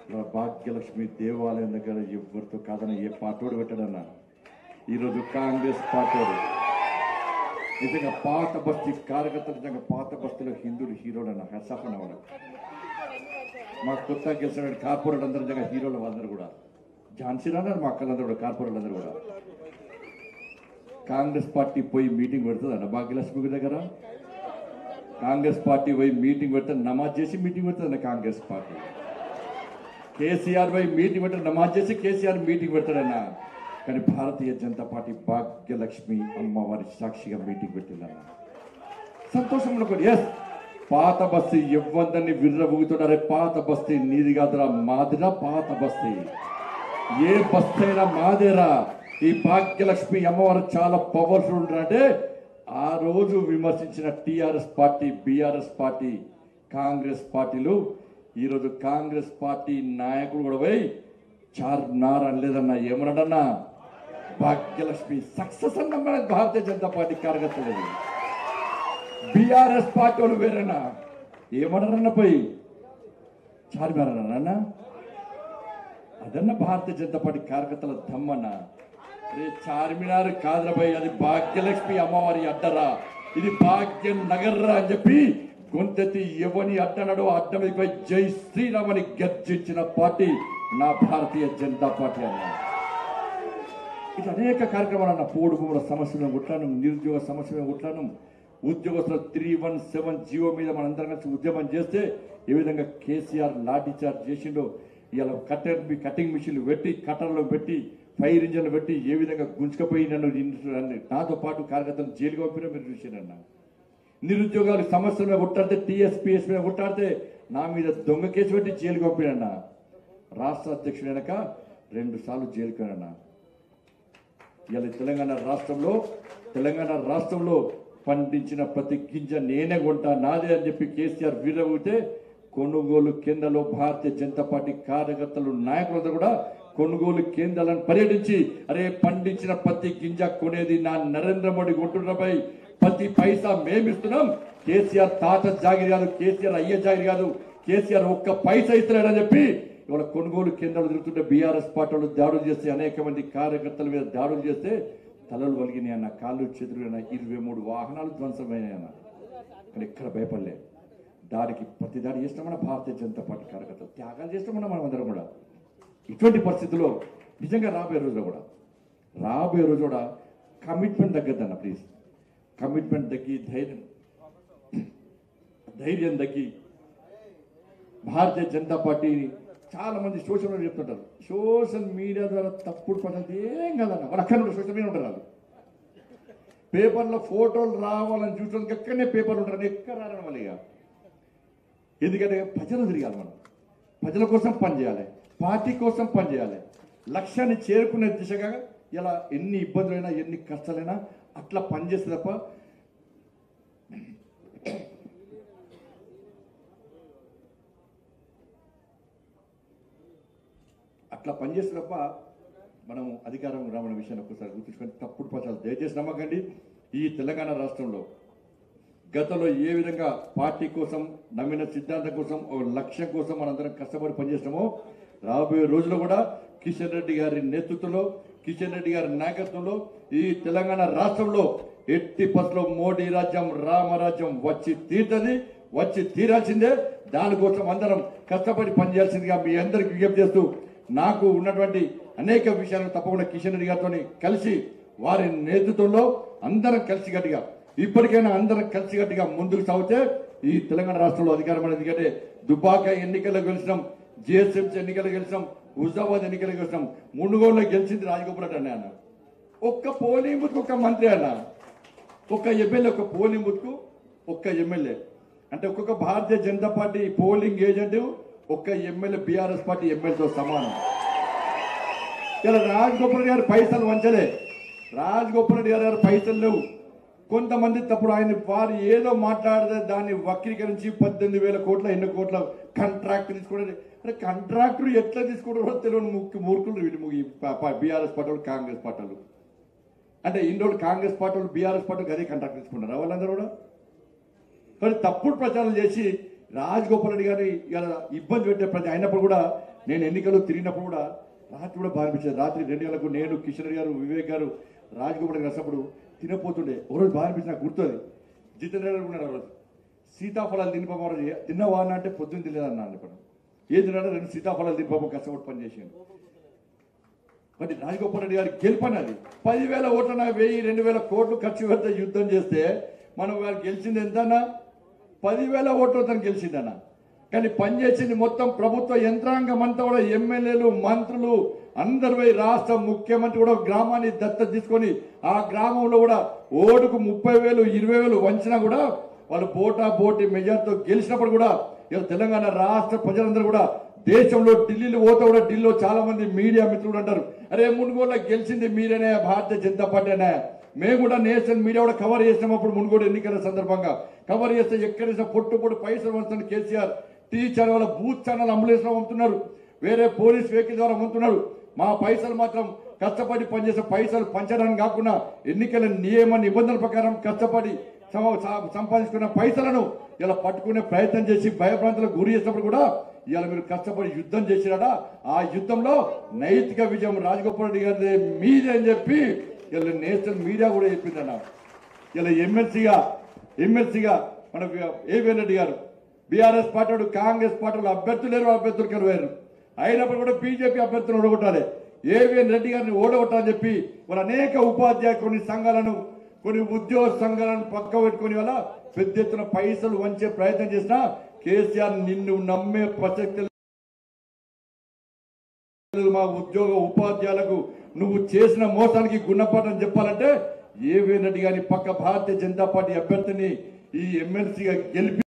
ఇలా భాగ్యలక్ష్మి దేవాలయం దగ్గర ఎవరితో కాదని ఏ పాటోడు పెట్టడన్నా ఈరోజు కాంగ్రెస్ పాటోడు నిజంగా పాత బస్తీ కార్యకర్తలు నిజంగా పాత బస్తీలో హిందువులు హీరోలు అన్న హెసాఫ్ అన్న వాళ్ళు మా కొత్త గెలిచిన కార్పొరేట్ అందరూ నిజంగా హీరోలు అందరూ కూడా ఝాన్సీ అన్నారు మా అక్కలందరూ కూడా కార్పొరేట్ అందరూ కూడా కాంగ్రెస్ పార్టీ పోయి మీటింగ్ పెడుతుందన్న భాగ్యలక్ష్మి దగ్గర కాంగ్రెస్ పార్టీ పోయి మీటింగ్ పెడితే నమాజ్ చేసి మీటింగ్ పెడుతుందన్న కాంగ్రెస్ పార్టీ కేసీఆర్ పోయి మీటింగ్ పెడితే నమాజ్ చేసి కేసీఆర్ మీటింగ్ పెడతాడన్న కానీ భారతీయ జనతా పార్టీ భాగ్యలక్ష్మి అమ్మవారి సాక్షిగా మీటింగ్ పెట్టిందన్న సంతోషం కూడా ఎస్ పాత బస్తీ ఇవ్వద్దని విర్రబుగుతున్నారే పాత బస్తీ నీది కాదురా మాదిరా పాత బస్తీ ఏ బస్తీ అయినా మాదేరా ఈ భాగ్యలక్ష్మి అమ్మవారు చాలా పవర్ఫుల్ ఉంటారంటే ఆ రోజు విమర్శించిన టిఆర్ఎస్ పార్టీ బిఆర్ఎస్ పార్టీ కాంగ్రెస్ పార్టీలు ఈరోజు కాంగ్రెస్ పార్టీ నాయకుడు కూడా పోయి చార్మినార్ అనలేదన్నా ఏమన్నాడన్నా భాగ్యలక్ష్మి సక్సెస్ అన్న మన భారతీయ జనతా పార్టీ కార్యకర్తలు బిఆర్ఎస్ పార్టీ వాళ్ళు వేరేనా ఏమన్నారన్న పోయి చార్మినార్ అన్నా అదన్న భారతీయ జనతా పార్టీ కార్యకర్తల దమ్మన్న రే చార్మినార్ కాదురబాయ్ అది భాగ్యలక్ష్మి అమ్మవారి అడ్డరా ఇది భాగ్యం నగర్రా అని చెప్పి గొంతెత్తి ఎవని అడ్డనడో అడ్డం మీదపై జై శ్రీరామ్ అని గర్జించిన పార్టీ నా భారతీయ జనతా పార్టీ అన్న ఇట్లా అనేక కార్యక్రమాలు అన్న పోడు భూముల సమస్య మీద కొట్లాను నిరుద్యోగ సమస్య మీద కొట్లాను ఉద్యోగస్తుల త్రీ వన్ సెవెన్ జీవో మీద మనందరం కలిసి ఉద్యమం చేస్తే ఏ విధంగా కేసీఆర్ లాఠీ చార్జ్ చేసిండో ఇలా కట్టర్ కటింగ్ మిషన్లు పెట్టి కట్టర్లో పెట్టి ఫైర్ ఇంజన్లు పెట్టి ఏ విధంగా గుంజుకపోయి నన్ను నిన్ను- నాతో పాటు కార్యకర్తలు జైలుగా పంపినా మీరు చూసారన్న నిరుద్యోగాలు సమస్యల మీద కొట్టాడితే టీఎస్పీఎస్ మీద కొట్టాడితే నా మీద దొంగ కేసు పెట్టి జైలుకి పంపినన్నా రాష్ట్ర అధ్యక్షుడు వెనక రెండు సార్లు జైలుకి వెళ్ళన్నా ఇవాళ తెలంగాణ రాష్ట్రంలో తెలంగాణ రాష్ట్రంలో పండించిన ప్రతి గింజ నేనే కొంటా నాదే అని చెప్పి కేసీఆర్ వీరవుతే కొనుగోలు కేంద్రంలో భారతీయ జనతా పార్టీ కార్యకర్తలు నాయకులందరూ కూడా కొనుగోలు కేంద్రాలను పర్యటించి అరే పండించిన ప్రతి గింజ కొనేది నా నరేంద్ర మోడీ కొంటున్నపై ప్రతి పైసా మేమిస్తున్నాం కేసీఆర్ తాత జాగిరి కాదు కేసీఆర్ అయ్య జాగిరి కాదు కేసీఆర్ ఒక్క పైసా ఇస్తున్నాడని చెప్పి ఇవాళ కొనుగోలు కేంద్రాలు తిరుగుతుంటే బీఆర్ఎస్ పార్టీ వాళ్ళు దాడులు చేస్తే అనేక మంది కార్యకర్తల మీద దాడులు చేస్తే తలలు వలిగినాయి అన్న కాళ్ళు చేతులు అన్న ఇరవై మూడు వాహనాలు ధ్వంసమైనాయి అన్న కానీ ఎక్కడ భయపడలే దాడికి ప్రతి దాడి చేసినామన్న భారతీయ జనతా పార్టీ కార్యకర్తలు త్యాగాలు చేసినామన్న మనం అందరం కూడా ఇటువంటి పరిస్థితుల్లో నిజంగా రాబోయే రోజులో కూడా రాబోయే రోజు కూడా కమిట్మెంట్ తగ్గద్దన్న ప్లీజ్ కమిట్మెంట్ తగ్గి ధైర్యం ధైర్యం తగ్గి భారతీయ జనతా పార్టీ చాలా మంది సోషల్ మీడియా చెప్తుంటారు సోషల్ మీడియా ద్వారా తప్పుడు పడ్డది ఏం కాదన్న వాళ్ళు అక్కడ సోషల్ మీడియా ఉంటారు వాళ్ళు పేపర్లో ఫోటోలు రావాలని చూసుకోవడానికి ఎక్కడనే పేపర్లు ఉంటారు ఎక్కడ రారని వాళ్ళు ఇక ఎందుకంటే ప్రజలు తిరగాలి మనం ప్రజల కోసం పనిచేయాలి పార్టీ కోసం పనిచేయాలి లక్ష్యాన్ని చేరుకునే దిశగా ఇలా ఎన్ని ఇబ్బందులైనా ఎన్ని కష్టాలైనా అట్లా పనిచేస్తే తప్ప అట్లా పనిచేస్తే తప్ప మనం అధికారం రావణ విషయాన్ని ఒక్కసారి గుర్తుంచుకొని తప్పుడు ప్రచారం దయచేసి నమ్మకండి ఈ తెలంగాణ రాష్ట్రంలో గతంలో ఏ విధంగా పార్టీ కోసం నమ్మిన సిద్ధాంతం కోసం ఒక లక్ష్యం కోసం మనందరం కష్టపడి పనిచేసినామో రాబోయే రోజుల్లో కూడా కిషన్ రెడ్డి గారి నేతృత్వంలో కిషన్ రెడ్డి గారి నాయకత్వంలో ఈ తెలంగాణ రాష్ట్రంలో ఎట్టి పస్లో మోడీ రాజ్యం రామరాజ్యం వచ్చి తీరుతుంది వచ్చి తీరాల్సిందే దానికోసం అందరం కష్టపడి పనిచేయాల్సిందిగా మీ అందరికి విజ్ఞప్తి చేస్తూ నాకు ఉన్నటువంటి అనేక విషయాలను తప్పకుండా కిషన్ రెడ్డి గారితో కలిసి వారి నేతృత్వంలో అందరం కలిసికట్టుగా ఇప్పటికైనా అందరం కలిసికట్టుగా ముందుకు సాగితే ఈ తెలంగాణ రాష్ట్రంలో అధికారం అనేది ఎందుకంటే దుబాక ఎన్నికల్లో గెలిచినాం జిఎస్ఎంసీ ఎన్నికల్లో గెలిచినాం హుజాబాద్ ఎన్నికల్లో గెలిచినాం మునుగోడులో గెలిచింది రాజగోపాల్ రెడ్డి అన్న ఆయన ఒక్క పోలింగ్ బూత్కు ఒక్క మంత్రి అన్న ఒక్క ఎమ్మెల్యే ఒక్క పోలింగ్ బూత్కు ఒక్క ఎమ్మెల్యే అంటే ఒక్కొక్క Bharatiya Janata party polling agent ఒక్క ఎమ్మెల్యే బీఆర్ఎస్ పార్టీ ఎమ్మెల్యేతో సమానం ఇలా రాజగోపాల్ రెడ్డి గారు పైసలు వంచలే రాజగోపాల్ రెడ్డి గారు పైసలు లేవు కొంతమంది తప్పుడు ఆయన వారు ఏదో మాట్లాడితే దాన్ని వక్రీకరించి పద్దెనిమిది వేల కోట్ల ఎన్ని కోట్ల కాంట్రాక్ట్ తీసుకోవడం అరే కాంట్రాక్టర్ ఎట్లా తీసుకుంటారో తెలియని ముక్కు మూర్ఖులు వీళ్ళు బీఆర్ఎస్ పార్టీ వాళ్ళు, కాంగ్రెస్ పార్టీ వాళ్ళు. అంటే ఇన్ని రోజులు కాంగ్రెస్ పార్టీ వాళ్ళు బీఆర్ఎస్ పార్టీ అదే కాంట్రాక్ట్ తీసుకుంటారు వాళ్ళందరూ కూడా కానీ తప్పుడు ప్రచారం చేసి రాజగోపాల్ రెడ్డి గారిని ఇలా ఇబ్బంది పెట్టే ప్రతి అయినప్పుడు కూడా నేను ఎన్నికలు తిరిగినప్పుడు కూడా రాత్రి కూడా బాగా అనిపించేది రాత్రి రెండు గంటలకు నేను కిషన్ రెడ్డి గారు వివేక్ గారు రాజగోపాల్ గారు కలిసినప్పుడు తినపోతుండే ఒక రోజు బాగా అనిపించి నాకు గుర్తుంది జితేంద్ర గారు ఉన్నాడు ఆ రోజు సీతాఫలాలు తినిపమ్మ రోజు తిన్నవా అన్న అంటే పొద్దున్న తెలియదన్నా ఇప్పుడు ఏది తిన్నాడో రెండు సీతాఫలాలు తినిపమ్మ కష్టపడి పని చేసాను మరి రాజగోపాల్ రెడ్డి గారు గెలుపన్నది పదివేల ఓట్ల వెయ్యి రెండు వేల కోట్లు ఖర్చు పెడితే యుద్ధం చేస్తే మనం వారు గెలిచింది ఎంతన్నా పదివేల ఓట్లతో గెలిచిందన్న కానీ పనిచేసింది మొత్తం ప్రభుత్వ యంత్రాంగం అంతా కూడా ఎమ్మెల్యేలు మంత్రులు అందరు పోయి రాష్ట్ర ముఖ్యమంత్రి కూడా గ్రామాన్ని దత్తత తీసుకొని ఆ గ్రామంలో కూడా ఓటుకు ముప్పై వేలు ఇరవై వేలు వంచినా కూడా వాళ్ళు పోటా పోటీ మెజార్టీతో గెలిచినప్పుడు కూడా ఇలా తెలంగాణ రాష్ట్ర ప్రజలందరూ కూడా దేశంలో ఢిల్లీలో పోతే కూడా ఢిల్లీలో చాలా మంది మీడియా మిత్రులు అంటారు అరే మునుగోడులో గెలిచింది మీరేనే భారతీయ జనతా పార్టీనే మేము కూడా నేషనల్ మీడియా కూడా కవర్ చేసినప్పుడు మునుగోడు ఎన్నికల సందర్భంగా కవర్ చేస్తే ఎక్కడైనా పొట్టు పొట్టు పైసలు వంచుతున్న కేసీఆర్ టీ ఛానల్ వల్ల బూత్ ఛానల్ అంబులెన్స్ లో అమ్ముతున్నారు వేరే పోలీస్ వెహికల్ ద్వారా అమ్ముతున్నారు మా పైసలు మాత్రం కష్టపడి పనిచేసే పైసలు పంచడానికి కాకుండా ఎన్నికల నియమ నిబంధనల ప్రకారం కష్టపడి సమ- స- సంపాదించుకున్న పైసలను ఇలా పట్టుకునే ప్రయత్నం చేసి భయభ్రాంతులకు గురి చేసినప్పుడు కూడా ఇవాళ మీరు కష్టపడి యుద్ధం చేసిరాడా ఆ యుద్ధంలో నైతిక విజయం రాజగోపాల్ రెడ్డి గారి మీదే అని చెప్పి ఇలా నేషనల్ మీడియా కూడా చెప్పిందన్న ఇలా ఎమ్మెల్సీగా ఎమ్మెల్సీగా మన ఏవిఎన్ రెడ్డి గారు బీఆర్ఎస్ పార్టీ వాడు కాంగ్రెస్ పార్టీ వాళ్ళు అభ్యర్థులు లేరు అభ్యర్థులు కనువేరు అయినప్పుడు కూడా బీజేపీ అభ్యర్థులను ఓడగొట్టాలి ఏవిఎన్ రెడ్డి గారిని ఓడగొట్టాలని చెప్పి వాళ్ళు అనేక ఉపాధ్యాయ కొన్ని సంఘాలను కొన్ని ఉద్యోగ సంఘాలను పక్క పెట్టుకుని వల్ల పెద్ద ఎత్తున పైసలు వంచే ప్రయత్నం చేసినా కేసీఆర్ నిన్ను నమ్మే ప్రసక్తి లేదు. మా ఉద్యోగ ఉపాధ్యాయులకు నువ్వు చేసిన మోసానికి గుణపాఠం చెప్పాలంటే ఏవే రెడ్డి గారి పక్క భారతీయ జనతా పార్టీ అభ్యర్థిని ఈ ఎమ్మెల్సీగా గెలిపి